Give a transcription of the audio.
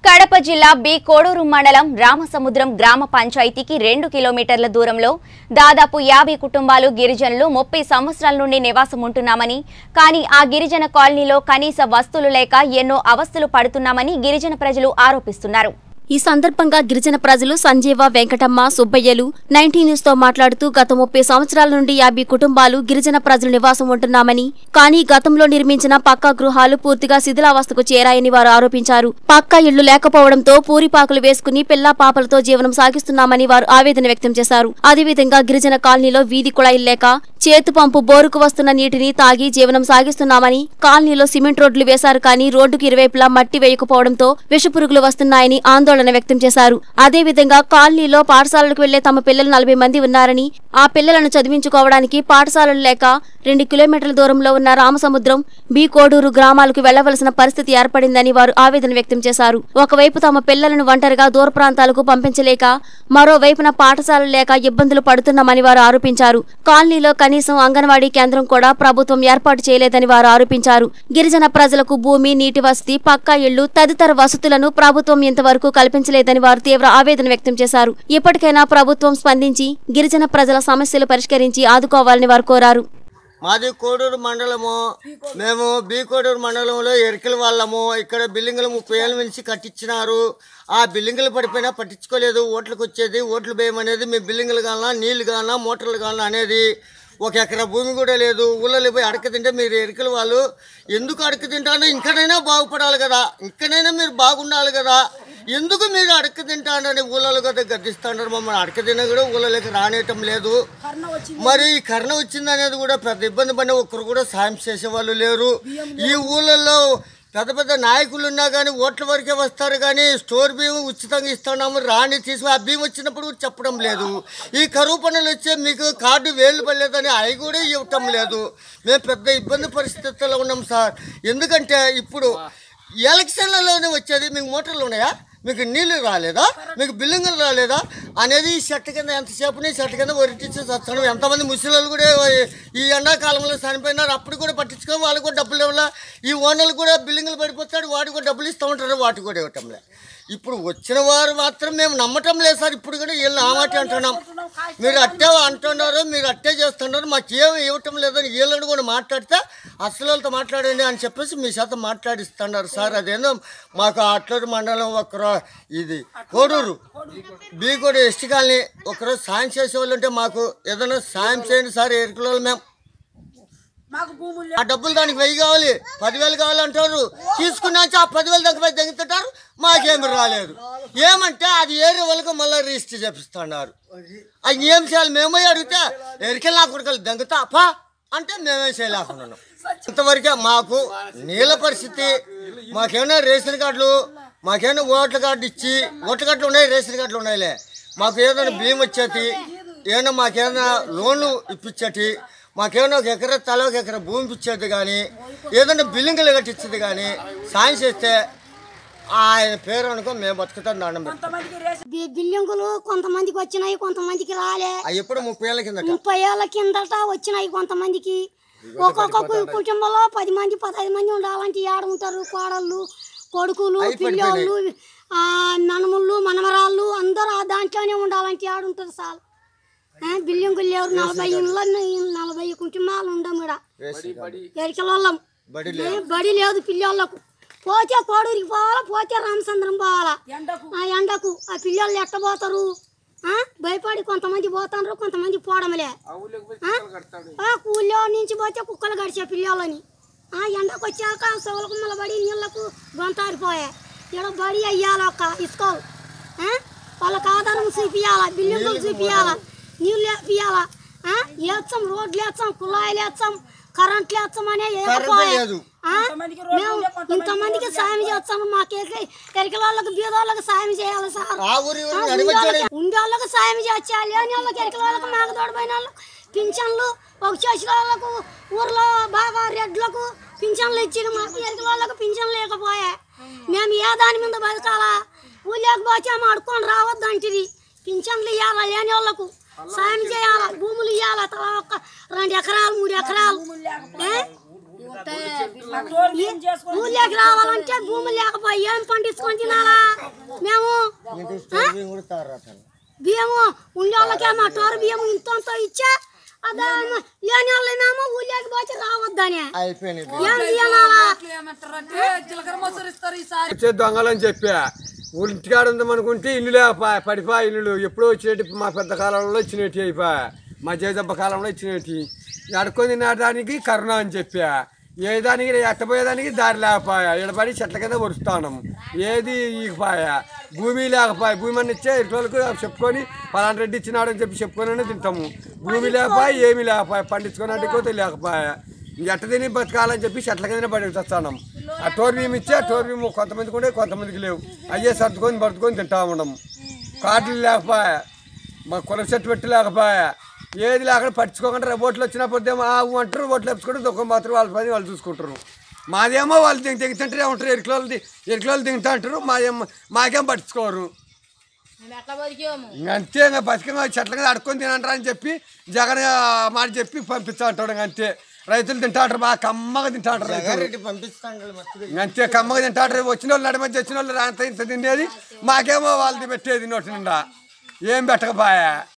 కడప జిల్లా బి కోడూరు మండలం రామసముద్రం గ్రామ పంచాయతీకి రెండు కిలోమీటర్ల దూరంలో దాదాపు యాభై కుటుంబాలు గిరిజనులు ముప్పై సంవత్సరాల నుండి నివాసం ఉంటున్నామని కానీ ఆ గిరిజన కాలనీలో కనీస వస్తువులు లేక ఎన్నో అవస్థలు పడుతున్నామని గిరిజన ప్రజలు ఆరోపిస్తున్నారు ఈ సందర్భంగా గిరిజన ప్రజలు సంజీవ వెంకటమ్మ సుబ్బయ్యలు నైన్టీ న్యూస్ తో మాట్లాడుతూ గత ముప్పై సంవత్సరాల నుండి యాభై కుటుంబాలు గిరిజన ప్రజలు నివాసం ఉంటున్నామని కానీ గతంలో నిర్మించిన పక్కా గృహాలు పూర్తిగా శిథిలావస్థకు చేరాయని వారు ఆరోపించారు పక్కా ఇళ్లు లేకపోవడంతో పూరిపాకులు వేసుకుని పిల్లా పాపలతో జీవనం సాగిస్తున్నామని వారు ఆవేదన వ్యక్తం చేశారు అదేవిధంగా గిరిజన కాలనీలో వీధి కుళాయిలు లేక చేతు పంపు బోరుకు వస్తున్న నీటిని తాగి జీవనం సాగిస్తున్నామని కాలనీలో సిమెంట్ రోడ్లు వేశారు కానీ రోడ్డుకు ఇరువైపులా మట్టి వేయకపోవడంతో విషపురుగులు వస్తున్నాయని ఆందోళన వ్యక్తం చేశారు అదేవిధంగా కాలనీలో పాఠశాలలకు వెళ్లే తమ పిల్లలు నలభై మంది ఉన్నారని ఆ పిల్లలను చదివించుకోవడానికి పాఠశాలలు లేక రెండు కిలోమీటర్ల దూరంలో ఉన్న రామసముద్రం బి కోడూరు గ్రామాలకు వెళ్లవలసిన పరిస్థితి ఏర్పడిందని వారు ఆవేదన వ్యక్తం చేశారు ఒకవైపు తమ పిల్లలను ఒంటరిగా దూర ప్రాంతాలకు పంపించలేక మరోవైపున పాఠశాలలు లేక ఇబ్బందులు పడుతున్నామని వారు ఆరోపించారు కాలనీలో కనీసం అంగన్వాడీ కేంద్రం కూడా ప్రభుత్వం ఏర్పాటు చేయలేదని వారు ఆరోపించారు గిరిజన ప్రజలకు భూమి నీటి వసతి పక్కా ఇళ్లు తదితర వసతులను ప్రభుత్వం ఇంతవరకు కల్పించలేదని వారు తీవ్ర ఆవేదన వ్యక్తం చేశారు ఇప్పటికైనా ప్రభుత్వం స్పందించి గిరిజన ప్రజల సమస్యలు పరిష్కరించి ఆదుకోవాలని వారు కోరారు మాది కోడూరు మండలము మేము బి కోడూరు మండలంలో ఎరికల వాళ్ళము ఇక్కడ బిల్డింగులు ముప్పై ఏళ్ళ నుంచి కట్టించినారు ఆ బిల్డింగులు పడిపోయినా పట్టించుకోలేదు ఓట్లకు వచ్చేది ఓట్లు భయం అనేది మీ బిల్డింగులు కావాలా నీళ్లు కావాలా మోటార్లు కావాలా అనేది ఒక ఎకరా భూమి కూడా లేదు ఊళ్ళో పోయి అడక తింటే మీరు ఎరికల వాళ్ళు ఎందుకు అడక తింటారో ఇంకనైనా బాగుపడాలి కదా ఇంకనైనా మీరు బాగుండాలి కదా ఎందుకు మీరు అడక తింటానని ఊళ్ళలో కదా గర్దిస్తాంటారు మమ్మల్ని అడక తిన్నా కూడా ఊళ్ళలోకి రానేయటం లేదు మరి ఈ కరోనా వచ్చింది అనేది కూడా పెద్ద ఇబ్బంది పడిన ఒక్కరు కూడా సాయం చేసేవాళ్ళు లేరు ఈ ఊళ్ళల్లో పెద్ద పెద్ద నాయకులు ఉన్నా కానీ ఓట్ల వరకే వస్తారు కానీ స్టోర్ బియ్యం ఉచితంగా ఇస్తున్నాము రాని తీసి ఆ బియ్యం వచ్చినప్పుడు కూడా చెప్పడం లేదు ఈ కరువు పనులు వచ్చే మీకు కార్డు వేలు పడలేదని అవి కూడా ఇవ్వటం లేదు మేము పెద్ద ఇబ్బంది పరిస్థితుల్లో ఉన్నాం సార్ ఎందుకంటే ఇప్పుడు ఎలక్షన్లలోనే వచ్చేది మీకు మోటార్లు ఉన్నాయా మీకు నీళ్లు రాలేదా మీకు బిల్డింగులు రాలేదా అనేది ఈ చెట్టు కింద ఎంతసేపు చెట్టు కింద ఒరిటిచ్చి చచ్చడం ఎంతమంది ముసలి కూడా ఈ ఎండాకాలంలో చనిపోయినారు అప్పుడు కూడా పట్టించుకొని వాళ్ళు కూడా డబ్బులు ఇవ్వాలా ఈ ఓనర్లు కూడా బిల్డింగులు పడిపోతాడు వాటికి కూడా డబ్బులు ఇస్తూ ఉంటారు వాటికి కూడా ఇవ్వటంలే ఇప్పుడు వచ్చిన వారు మాత్రం మేము నమ్మటం లేదు సార్ ఇప్పుడు కూడా వీళ్ళు ఆ మాట అంటున్నాం మీరు అట్టే అంటున్నారు మీరు అట్టే చేస్తున్నారు మాకు ఏమి ఇవ్వటం లేదని వీళ్ళని కూడా మాట్లాడితే అసలు వాళ్ళతో మాట్లాడండి అని చెప్పేసి మీ శాతం మాట్లాడిస్తున్నారు సార్ అదేందో మాకు అట్లూరు మండలం ఒకరు ఇది కోడూరు బీకోడు ఎస్టీ కాలనీ ఒకరోజు సాయం చేసే వాళ్ళు ఉంటే మాకు ఏదైనా సాయం చేయండి సార్ ఎరుకుల మేము ఆ డబ్బులు దానికి వెయ్యి కావాలి పదివేలు కావాలంటారు తీసుకున్నాక ఆ పదివేలు దానికి పోయి దెంగుతుంటారు మాకేమి రాలేదు ఏమంటే అది ఏరి వాళ్ళకి మళ్ళీ రిజిస్టర్ చేపిస్తున్నారు అది ఏం చేయాలి మేమే అడిగితే ఎరికెళ్ళి నా కొడుకలు దెంగుతా పా అంటే మేమే చేయలేకున్నాం ఇంతవరకే మాకు నీళ్ళ పరిస్థితి మాకేమైనా రేషన్ కార్డులు మాకేమైనా ఓట్ల కార్డు ఇచ్చి ఓట్ల కార్డులు ఉన్నాయి రేషన్ కార్డులు ఉన్నాయిలే మాకు ఏదైనా బియ్యం వచ్చేది ఏమైనా మాకేమైనా లోన్లు ఇప్పించేటి మాకేమైనా ఒక ఎకరా తల ఒక ఎకరా భూమి ఇచ్చేది కానీ ఏదైనా బిల్డింగ్లు కట్టించేది కానీ సాయం చేస్తే ఆయన పేరు అనుకో మేము బతుకుతాం దండం పెడతాం బి- బిల్డింగులు కొంతమందికి వచ్చినాయి కొంతమందికి రాలే అవి ఎప్పుడు ముప్పై ఏళ్ళ కిందట ముప్పై ఏళ్ళ కిందట వచ్చినాయి కొంతమందికి ఒక్కొక్క కు- కుటుంబంలో పది మంది పదహైదు మంది ఉండాలంటే ఏడ ఉంటారు కోడళ్ళు కొడుకులు పిల్లోళ్ళు ఆ, మనముళ్ళు మనమరాళ్ళు అందరూ ఆ దాంట్లోనే ఉండాలంటే ఏడుంటారు సార్ ఆ, బిల్డింగులు లేవు నలభై ఇళ్ళ నలభై కుటుంబాలు ఉండము ఇక్కడ ఎరికలొల్లం బడి ఏ, బడి లేదు పిల్లోళ్ళకు పోతే కోడూరికి పోవాలా పోతే రామచంద్రం పోవాలా ఆ ఎండకు ఆ పిల్లలు ఎట్టబోతారు ఆ, భయపడి కొంతమంది పోతారు కొంతమంది పోవడమలే ఆ? ఆ, కూల్లో నుంచి పోతే కుక్కలు గడిచే పిల్లలని ఆ ఎండకు వచ్చాక సోలకుమ్మల బడి నీళ్ళకు గొంతారిపోయా ఇక్కడ బడి అయ్యాలి ఒక ఇసుకోలు ఆ? వాళ్ళకి ఆధారం చూపియాలా బిల్డింగులు చూపియాలా నీళ్ళు వేపియాలా వేస్తాం రోడ్లు వేస్తాం కుళాయిలు వేస్తాం కరెంట్లు వేస్తాం అనే వేయకపోయా లేదు. ఆ? మేము ఇంతమందికి సాయం చేస్తాము మాకే ఎరికల వాళ్ళకి బీద వాళ్ళకి సాయం చేయాలి సార్ ఆ ఊరి ఊరి నడిమొచ్చాడు ఉండే వాళ్ళకి సాయం చేయాలి లేని వాళ్ళకి ఎరికల వాళ్ళకి మాకు తోడపోయిన వాళ్ళకి పింఛన్లు ఒక చేసిన వాళ్ళకు ఊర్లో బాగా రెడ్లకు పింఛన్లు ఇచ్చిన మాకు ఎరికల వాళ్ళకి పింఛన్లు లేకపోయా మేము ఏ దాని మీద బతకాలా ఊళ్ళోకి పోతే అడుక్కొని రావద్దు అంటిది పింఛన్లు ఇవ్వాలా లేని వాళ్ళకు సాయం చేయాలా భూములు ఇవ్వాలా తలా ఒక్క రెండు ఎకరాలు మూడు ఎకరాలు ఏ? ఊళ్ళోకి రావాలంటే భూములు లేకపోయి ఏం పండించుకొని తినాలా అడుగుతారు అతను బియ్యము ఉండేళ్ళకేమో టోరు బియ్యము ఇంతంతో ఇచ్చా అదే లేని వాళ్ళమేమో ఊళ్ళోకి పోతే రావద్దని అయిపోయినాయి ఏం తినాలా ఏమంటారంటే చిలకర మొసరు ఇస్తారు ఈసారి వచ్చే దొంగలని చెప్పా ఊరి ఇంటికాడ ఉందాం అనుకుంటే ఇల్లు లేపా పడిపా ఇల్లు ఎప్పుడో వచ్చినట్టు మా పెద్ద కాలంలో వచ్చినట్టు అయిపా మా జయదబ్బ కాలంలో వచ్చినట్టు అడుకొని తినడానికి కరుణ అని చెప్పా ఏ దానికి ఎట్టపోయేదానికి దారి లేకపోయా ఇడపడి చెట్ల కింద వరుస్తాను ఏది ఈకపోయా భూమి లేకపోయా భూమి అని ఇచ్చే ఇరుటోళ్ళకు చెప్పుకొని పలానా రెడ్డి ఇచ్చినాడు అని చెప్పి చెప్పుకొని తింటాము భూమి లేకపోయా ఏమీ లేకపోయా పండించుకున్నట్టు కోతే లేకపోయా ఎట్ట తిని బతకాలని చెప్పి చెట్ల కింద పడి తెస్తాను ఆ టోర్ బియ్యం ఇచ్చి ఆ టోర్ బియ్యం కొంతమందికి ఉండే కొంతమందికి లేవు అయ్యే సర్దుకొని పడుకొని తింటా ఉన్నాం కార్డులు లేకపోయా మా కుల చెట్టు పెట్టి లేకపోయా ఏది లేకుండా పట్టించుకోకుండా రేపు ఓట్లు వచ్చినప్పుడు ఏమో ఆ ఊ అంటారు ఓట్లు వేసుకుంటారు దుఃఖం మాత్రం వాళ్ళ పని వాళ్ళు చూసుకుంటారు మాదేమో వాళ్ళు దిగి దిగుతుంటే ఉంటారు ఎరుకులోళ్ళు ఎరుకులోళ్ళు దిగుతా అంటారు మాదేమో మాకేం పట్టించుకోరు ఇంక అంతే ఇంకా బతికంగా చెట్ల మీద అడుక్కొని తినంటారా అని చెప్పి జగన్ ఆ మాట చెప్పి పంపిస్తా అంటాడు ఇంక అంతే రైతులు తింటా ఉంటారు బాగా కమ్మగా తింటా ఉంటారు రైతులు జగారెడ్డి పంపిస్తాను మస్తుగా ఇంక అంతే కమ్మగా తింటా ఉంటారు వచ్చిన వాళ్ళు నడి మధ్య వచ్చిన వాళ్ళు అంత ఇంత తినేది మాకేమో వాళ్ళది పెట్టేది నోటి నిండా ఏం పెట్టకపోయా